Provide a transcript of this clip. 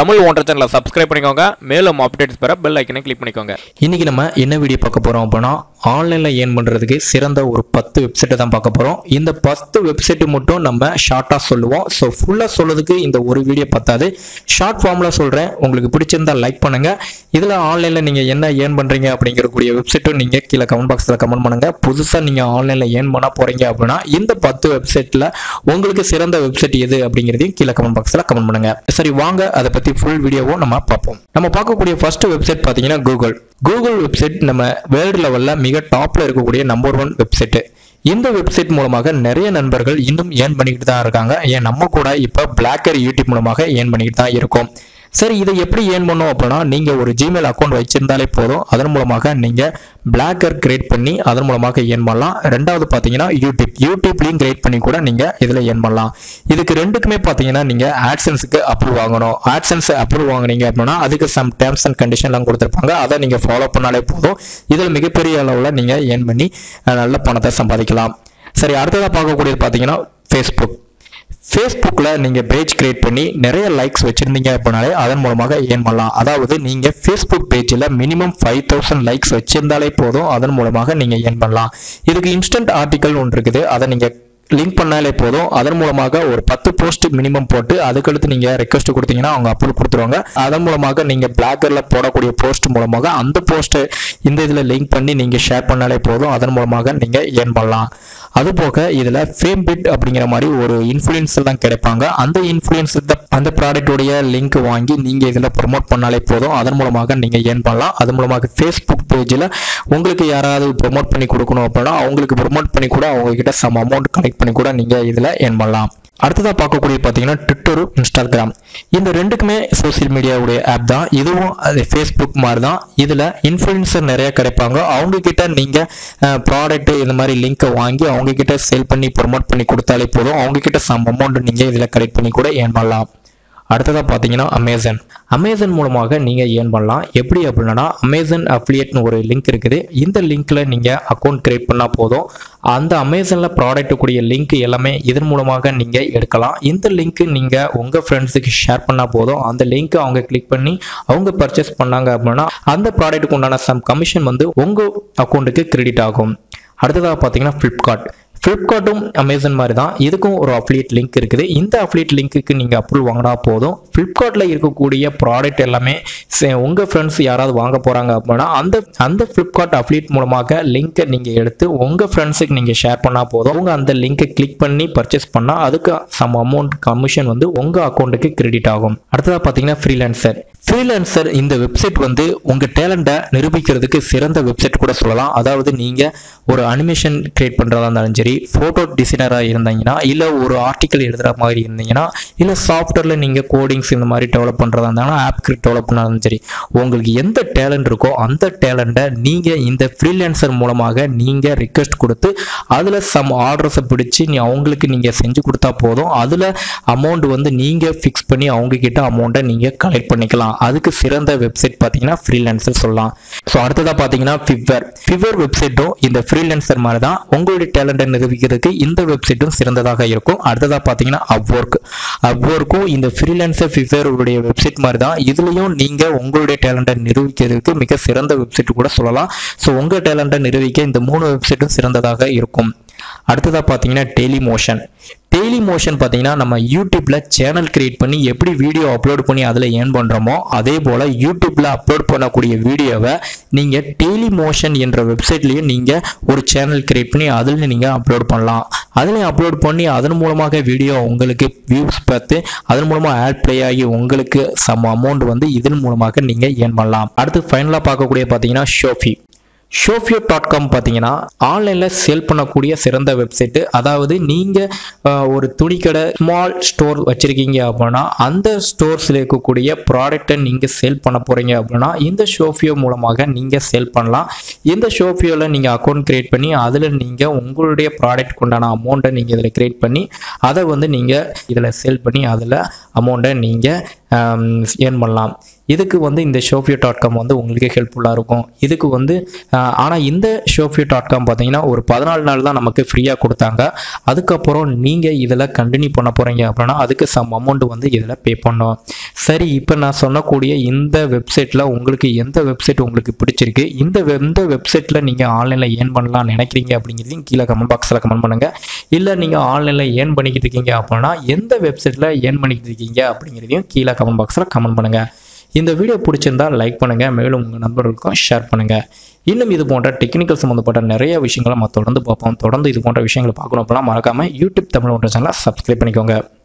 தமிழ் ஒன்றரை சேனலை சப்ஸ்கிரைப் பண்ணிக்கோங்க மேலும் அப்டேட்ஸ் பெற பெல் ஐக்கனை கிளிக் பண்ணிக்கோங்க இன்னைக்கு நம்ம என்ன வீடியோ பார்க்க போறோம் அப்படின்னா ஆன்லைனில் ஏர்ன் பண்ணுறதுக்கு சிறந்த ஒரு பத்து வெப்சைட்டை தான் பார்க்க போகிறோம் இந்த பத்து வெப்சைட்டு மட்டும் நம்ம ஷார்ட்டாக சொல்லுவோம் ஸோ ஃபுல்லாக சொல்றதுக்கு இந்த ஒரு வீடியோ பத்தாது ஷார்ட் ஃபார்மில் சொல்கிறேன் உங்களுக்கு பிடிச்சிருந்தா லைக் பண்ணுங்கள் இதில் ஆன்லைனில் நீங்கள் என்ன ஏர்ன் பண்ணுறீங்க அப்படிங்கிறக்கூடிய வெப்சைட்டும் நீங்கள் கீழே கமெண்ட் பாக்ஸில் கமெண்ட் பண்ணுங்கள் புதுசாக நீங்கள் ஆன்லைனில் ஏர்ன் பண்ண போகிறீங்க அப்படின்னா இந்த பத்து வெப்சைட்டில் உங்களுக்கு சிறந்த வெப்சைட் எது அப்படிங்கிறதையும் கீழே கமெண்ட் பாக்ஸில் கமெண்ட் பண்ணுங்கள் சரி வாங்க அதை பற்றி ஃபுல் வீடியோவும் நம்ம பார்ப்போம் நம்ம பார்க்கக்கூடிய ஃபர்ஸ்ட் வெப்சைட் பார்த்தீங்கன்னா கூகுள் கூகுள் வெப்சைட் நம்ம வேர்ல்டு லெவலில் மிக டாப்ல இருக்கக்கூடிய நம்பர் ஒன் வெப்சைட் இந்த வெப்சைட் மூலமாக நிறைய நண்பர்கள் இன்னும் ஏர்ன் பண்ணிக்கிட்டு தான் இருக்காங்க ஏன் நம்ம கூட இப்போ பிளாக்கர் யூடியூப் மூலமாக ஏர்ன் பண்ணிக்கிட்டு தான் இருக்கோம் சரி இதை எப்படி ஏர்ன் பண்ணோம் அப்படின்னா நீங்கள் ஒரு ஜிமெயில் அக்கௌண்ட் வச்சிருந்தாலே போதும் அதன் மூலமாக நீங்கள் பிளாக்கர் கிரியேட் பண்ணி அதன் மூலமாக ஏர்ன் பண்ணலாம் ரெண்டாவது பார்த்தீங்கன்னா யூடியூப் யூடியூப்லையும் கிரியேட் பண்ணி கூட நீங்கள் இதில் ஏர்ன் பண்ணலாம் இதுக்கு ரெண்டுக்குமே பார்த்தீங்கன்னா நீங்கள் ஆட்சன்ஸுக்கு அப்ரூவ் வாங்கணும் ஆட்சன்ஸ் அப்ரூவ் வாங்குனீங்க அப்படின்னா அதுக்கு சம் டேர்ம்ஸ் அண்ட் கண்டிஷன்லாம் கொடுத்துருப்பாங்க அதை நீங்கள் ஃபாலோ பண்ணாலே போதும் இதில் மிகப்பெரிய அளவில் நீங்கள் ஏர்ன் பண்ணி அஹ், நல்ல பணத்தை சம்பாதிக்கலாம் சரி அடுத்ததாக பார்க்கக்கூடியது பார்த்தீங்கன்னா ஃபேஸ்புக் ஃபேஸ்புக்கில் நீங்கள் பேஜ் கிரியேட் பண்ணி நிறைய லைக்ஸ் வச்சுருந்தீங்க அப்படின்னாலே அதன் மூலமாக ஏர்ன் பண்ணலாம் அதாவது நீங்கள் ஃபேஸ்புக் பேஜில் மினிமம் ஃபைவ் தௌசண்ட் லைக்ஸ் வச்சிருந்தாலே போதும் அதன் மூலமாக நீங்கள் ஏர்ன் பண்ணலாம் இதுக்கு இன்ஸ்டன்ட் ஆர்டிக்கல் ஒன்று இருக்குது அதை நீங்கள் லிங்க் பண்ணாலே போதும் அதன் மூலமாக ஒரு பத்து போஸ்ட் மினிமம் போட்டு அதுக்கடுத்து நீங்கள் ரெக்வஸ்ட் கொடுத்தீங்கன்னா அவங்க அப்ரூவ் கொடுத்துருவாங்க அதன் மூலமாக நீங்கள் பிளாக்கரில் போடக்கூடிய போஸ்ட் மூலமாக அந்த போஸ்ட்டை இந்த இதில் லிங்க் பண்ணி நீங்கள் ஷேர் பண்ணாலே போதும் அதன் மூலமாக நீங்கள் ஏர்ன் பண்ணலாம் அதுபோக இதில் ஃபேம் பிட் அப்படிங்கிற மாதிரி ஒரு இன்ஃப்ளூயன்ஸ் எல்லாம் கிடைப்பாங்க அந்த இன்ஃப்ளூயன்ஸ் அந்த ப்ராடக்டோடைய லிங்க் வாங்கி நீங்கள் இதில் ப்ரொமோட் பண்ணாலே போதும் அதன் மூலமாக நீங்கள் ஏர்ன் பண்ணலாம் அது மூலமாக ஃபேஸ்புக் பேஜில் உங்களுக்கு யாராவது ப்ரொமோட் பண்ணி கொடுக்கணும் அப்படின்னா அவங்களுக்கு ப்ரொமோட் பண்ணி கூட அவங்க கிட்ட சம் அமௌண்ட் கலெக்ட் பண்ணி கூட நீங்கள் இதில் ஏர்ன் பண்ணலாம் அடுத்ததாக பார்க்கக்கூடிய பார்த்தீங்கன்னா ட்விட்டரும் இன்ஸ்டாகிராம் இந்த ரெண்டுக்குமே சோஷியல் மீடியாவுடைய ஆப் தான் இதுவும் அது ஃபேஸ்புக் மாதிரி தான் இதில் இன்ஃப்ளூயன்சர் நிறைய கிடைப்பாங்க அவங்க கிட்ட நீங்கள் ப்ராடக்ட் இந்த மாதிரி லிங்கை வாங்கி அவங்க கிட்ட சேல் பண்ணி ப்ரொமோட் பண்ணி கொடுத்தாலே போதும் அவங்க கிட்ட சம் அமௌண்ட் நீங்கள் இதில் கலெக்ட் பண்ணி கூட ஏர்ன் பண்ணலாம் அடுத்ததாக பார்த்தீங்கன்னா அமேசான் அமேசான் மூலமாக நீங்கள் ஏர்ன் பண்ணலாம் எப்படி அப்படின்னா அமேசான் அஃபிலியேட்னு ஒரு லிங்க் இருக்குது இந்த லிங்க்கில் நீங்கள் அக்கௌண்ட் கிரியேட் பண்ணால் போதும் அந்த அமேசானில் ப்ராடக்ட் கூடிய லிங்க் எல்லாமே இதன் மூலமாக நீங்கள் எடுக்கலாம் இந்த லிங்க் நீங்கள் உங்கள் ஃப்ரெண்ட்ஸுக்கு ஷேர் பண்ணால் போதும் அந்த லிங்க் அவங்க கிளிக் பண்ணி அவங்க பர்ச்சேஸ் பண்ணாங்க அப்படின்னா அந்த ப்ராடக்ட்டுக்கு உண்டான சம் கமிஷன் வந்து உங்கள் அக்கௌண்ட்டுக்கு கிரெடிட் ஆகும் அடுத்ததாக பார்த்தீங்கன்னா ஃப்ளிப்கார்ட் ஃப்ளிப்கார்ட்டும் அமேசான் மாதிரி தான் இதுக்கும் ஒரு அஃபிலியேட் லிங்க் இருக்குது இந்த அஃபிலியேட் லிங்க்குக்கு நீங்கள் அப்ரூவ் வாங்கினா போதும் ஃப்ளிப்கார்ட்டில் இருக்கக்கூடிய ப்ராடக்ட் எல்லாமே சே- உங்க ஃப்ரெண்ட்ஸ் யாராவது வாங்க போகிறாங்க அப்படின்னா அந்த அந்த ஃப்ளிப்கார்ட் அஃபிலியேட் மூலமாக லிங்க்கை நீங்கள் எடுத்து உங்கள் ஃப்ரெண்ட்ஸுக்கு நீங்கள் ஷேர் பண்ணால் போதும் அவங்க அந்த லிங்கை கிளிக் பண்ணி பர்ச்சேஸ் பண்ணால் அதுக்கு சம் அமௌண்ட் கமிஷன் வந்து உங்கள் அக்கௌண்ட்டுக்கு கிரெடிட் ஆகும் அடுத்ததாக பார்த்தீங்கன்னா ஃப்ரீலான்சர் ஃப்ரீலான்சர் இந்த வெப்சைட் வந்து உங்கள் டேலண்ட்டை நிரூபிக்கிறதுக்கு சிறந்த வெப்சைட் கூட சொல்லலாம் அதாவது நீங்கள் ஒரு அனிமேஷன் கிரியேட் பண்ணுறதா இருந்தாலும் சரி ஃபோட்டோ டிசைனராக இருந்தீங்கன்னா இல்லை ஒரு ஆர்டிக்கல் எழுதுகிற மாதிரி இருந்தீங்கன்னா இல்லை சாஃப்ட்வேரில் நீங்கள் கோடிங்ஸ் இந்த மாதிரி டெவலப் பண்ணுறதா இருந்தாலும் ஆப் டெவலப் பண்ணாலும் சரி உங்களுக்கு எந்த டேலண்ட் இருக்கோ அந்த டேலண்ட்டை நீங்கள் இந்த ஃப்ரீலான்சர் மூலமாக நீங்கள் ரிக்வெஸ்ட் கொடுத்து அதில் சம் ஆர்டர்ஸை பிடிச்சி நீ அவங்களுக்கு நீங்கள் செஞ்சு கொடுத்தா போதும் அதில் அமௌண்ட் வந்து நீங்கள் ஃபிக்ஸ் பண்ணி அவங்க கிட்ட அமௌண்ட்டை நீங்கள் கலெக்ட் பண்ணிக்கலாம் அதுக்கு சிறந்த வெப்சைட் பார்த்தீங்கன்னா ஃப்ரீலான்சர் சொல்லலாம் ஸோ அடுத்ததாக பார்த்தீங்கன்னா ஃபிவர் ஃபிவர் வெப்சைட்டும் இந்த ஃப்ரீலான்சர் மாதிரி தான் உங்களுடைய டேலண்ட்டை நிரூபிக்கிறதுக்கு இந்த வெப்சைட்டும் சிறந்ததாக இருக்கும் அடுத்ததாக பார்த்தீங்கன்னா அப்வொர்க் அப்வொர்க்கும் இந்த ஃப்ரீலான்சர் ஃபிவருடைய வெப்சைட் மாதிரி தான் இதுலேயும் நீங்கள் உங்களுடைய டேலண்ட்டை நிரூபிக்கிறதுக்கு மிக சிறந்த வெப்சைட் கூட சொல்லலாம் ஸோ உங்கள் டேலண்ட்டை நிரூபிக்க இந்த மூணு வெப்சைட்டும் சிறந்ததாக இருக்கும் அடுத்ததாக பார்த்தீங்கன்னா டெய்லி மோஷன் டெய்லி மோஷன் பார்த்தீங்கன்னா நம்ம யூடியூப்ல சேனல் கிரியேட் பண்ணி எப்படி வீடியோ அப்லோட் பண்ணி அதில் ஏர்ன் பண்ணுறோமோ அதே போல் யூடியூப்ல அப்லோட் பண்ணக்கூடிய வீடியோவை நீங்கள் டெய்லி மோஷன் என்ற வெப்சைட்லேயும் நீங்கள் ஒரு சேனல் கிரியேட் பண்ணி அதில் நீங்கள் அப்லோட் பண்ணலாம் அதில் அப்லோட் பண்ணி அதன் மூலமாக வீடியோ உங்களுக்கு வியூஸ் பார்த்து அதன் மூலமாக ஆட் ப்ளே ஆகி உங்களுக்கு சம் அமௌண்ட் வந்து இதன் மூலமாக நீங்கள் ஏர்ன் பண்ணலாம் அடுத்து ஃபைனலாக பார்க்கக்கூடிய பார்த்தீங்கன்னா ஷோஃபி ஷோஃபியோ டாட் காம் பார்த்தீங்கன்னா ஆன்லைனில் சேல் பண்ணக்கூடிய சிறந்த வெப்சைட்டு அதாவது நீங்கள் ஒரு துணிக்கடை ஸ்மால் ஸ்டோர் வச்சுருக்கீங்க அப்படின்னா அந்த ஸ்டோர்ஸில் இருக்கக்கூடிய ப்ராடக்ட்டை நீங்கள் சேல் பண்ண போகிறீங்க அப்படின்னா இந்த ஷோஃபியோ மூலமாக நீங்கள் சேல் பண்ணலாம் இந்த ஷோஃபியோவில் நீங்கள் அக்கௌண்ட் கிரியேட் பண்ணி அதில் நீங்கள் உங்களுடைய ப்ராடக்ட் உண்டான அமௌண்ட்டை நீங்கள் இதில் கிரியேட் பண்ணி அதை வந்து நீங்கள் இதில் சேல் பண்ணி அதில் அமௌண்ட்டை நீங்கள் ஏர்ன் பண்ணலாம் இதுக்கு வந்து இந்த ஷோஃபியோ டாட் காம் வந்து உங்களுக்கு ஹெல்ப்ஃபுல்லாக இருக்கும் இதுக்கு வந்து ஆனால் இந்த ஷோஃபியோ டாட் காம் பார்த்தீங்கன்னா ஒரு பதினாலு நாள் தான் நமக்கு ஃப்ரீயாக கொடுத்தாங்க அதுக்கப்புறம் நீங்கள் இதில் கண்டினியூ பண்ண போகிறீங்க அப்படின்னா அதுக்கு சம் அமௌண்ட் வந்து இதில் பே பண்ணணும் சரி இப்போ நான் சொன்னக்கூடிய இந்த வெப்சைட்டில் உங்களுக்கு எந்த வெப்சைட் உங்களுக்கு பிடிச்சிருக்கு இந்த வெ- எந்த வெப்சைட்டில் நீங்கள் ஆன்லைனில் ஏர்ன் பண்ணலாம் நினைக்கிறீங்க அப்படிங்கிறதையும் கீழே கமெண்ட் பாக்ஸில் கமெண்ட் பண்ணுங்கள் இல்லை நீங்கள் ஆன்லைனில் ஏர்ன் பண்ணிக்கிட்டு இருக்கீங்க அப்படின்னா எந்த வெப்சைட்டில் ஏர்ன் பண்ணிக்கிட்டு இருக்கீங்க அப்படிங்கிறதையும் கீழே கமெண்ட் பாக்ஸில் கமெண்ட் பண்ணுங்கள் இந்த வீடியோ பிடிச்சிருந்தா லைக் பண்ணுங்கள் மேலும் உங்கள் நண்பர்களுக்கும் ஷேர் பண்ணுங்கள் இன்னும் இது போன்ற டெக்னிக்கல் சம்மந்தப்பட்ட நிறைய விஷயங்களை நம்ம தொடர்ந்து பார்ப்போம் தொடர்ந்து இது போன்ற விஷயங்களை பார்க்கணும் அப்படின்னா மறக்காமல் யூடியூப் தமிழ் ஒன்ற சேனலை சப்ஸ்கிரைப் பண்ணிக்கோங்க